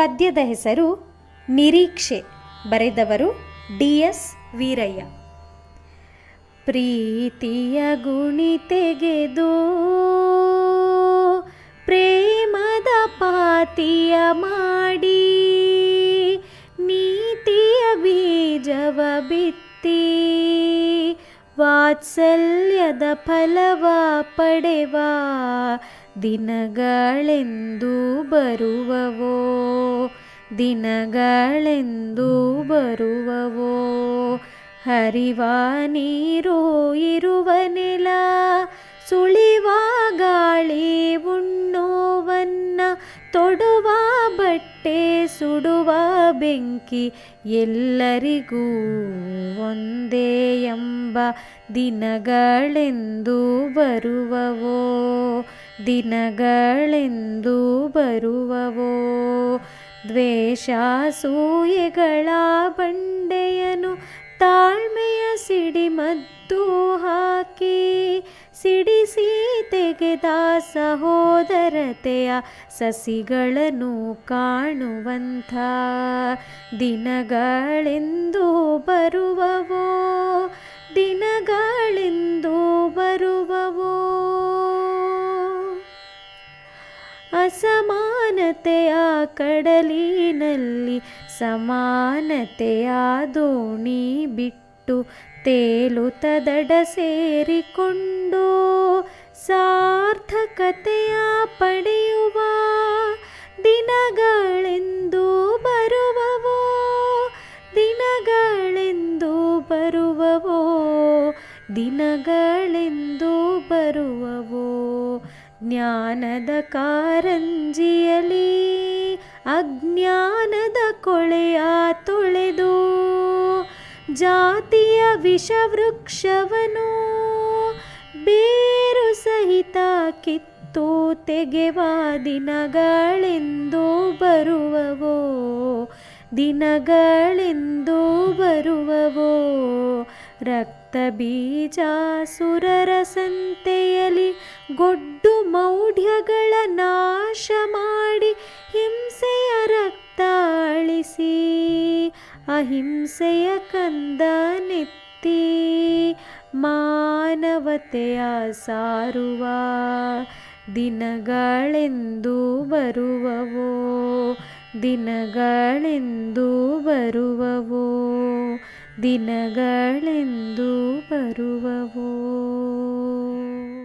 ಪದ್ಯದ ಹೆಸರು ನಿರೀಕ್ಷೆ ಬರೆದವರು ಡಿ ಎಸ್ ವೀರಯ್ಯ ಪ್ರೀತಿಯ ಗುಣಿ ತೆಗೆದು ಪ್ರೇಮದ ಪಾತಿಯ ಮಾಡಿ ನೀತಿಯ ಬೀಜವ ಬಿತ್ತಿ ವಾತ್ಸಲ್ಯದ ಫಲವ ಪಡೆವ ದಿನಗಳೆಂದು ಬರುವವೋ ದಿನಗಳೆಂದು ಬರುವವೋ ಹರಿವ ನೀರು ಇರುವ ನೆಲ ಸುಳಿವ ಗಾಳಿ ಉಣ್ಣೋವನ್ನ ತೊಡುವ ಬಟ್ಟೆ ಸುಡುವ ಬೆಂಕಿ ಎಲ್ಲರಿಗೂ ಒಂದೇ ಎಂಬ ದಿನಗಳೆಂದು ಬರುವವೋ ದಿನಗಳೆಂದು ಬರುವವೋ ದ್ವೇಷ ಸೂಯೆಗಳ ಬಂಡೆಯನು ತಾಳ್ಮೆಯ ಸಿಡಿಮದ್ದು ಹಾಕಿ ಸಿಡಿಸಿ ತೆಗೆದ ಸಹೋದರತೆಯ ಸಸಿಗಳನ್ನು ಕಾಣುವಂಥ ದಿನಗಳೆಂದು ಬರುವವೋ ದಿನಗಳೆಂದು ಬರುವವೋ ಅಸಮಾನತೆಯ ಕಡಲಿನಲ್ಲಿ ಸಮಾನತೆಯ ದೋಣಿ ಬಿಟ್ಟು ತೇಲುತ್ತದಡ ಸೇರಿಕೊಂಡು ಸಾರ್ಥಕತೆಯ ಪಡೆಯುವ ದಿನಗಳೆಂದು ಬರುವವೋ ದಿನಗಳೆಂದು ಬರುವವೋ ದಿನಗಳೆಂದು ಬರುವವೋ ಜ್ಞಾನದ ಕಾರಂಜಿಯಲಿ ಅಜ್ಞಾನದ ಕೊಳೆಯ ತೊಳೆದು ಜಾತಿಯ ವಿಷವೃಕ್ಷವನು ಬೇರು ಸಹಿತ ಕಿತ್ತು ತೆಗೆವ ದಿನಗಳೆಂದು ಬರುವವೋ ದಿನಗಳೆಂದು ಬರುವವೋ ರಕ್ತ ಬೀಜ ಸುರರ ಸಂತೆಯಲಿ ಗೊಡ್ಡು ಮೌಢ್ಯಗಳ ನಾಶ ಮಾಡಿ ಹಿಂಸೆಯ ರಕ್ತ ಅಳಿಸಿ ಅಹಿಂಸೆಯ ಕಂದ ನೆತ್ತಿ ಮಾನವತೆಯ ಸಾರುವ ದಿನಗಳೆಂದು ಬರುವವೋ ದಿನಗಳೆಂದು ಬರುವವೋ ದಿನಗಳೆಂದು ಬರುವವೋ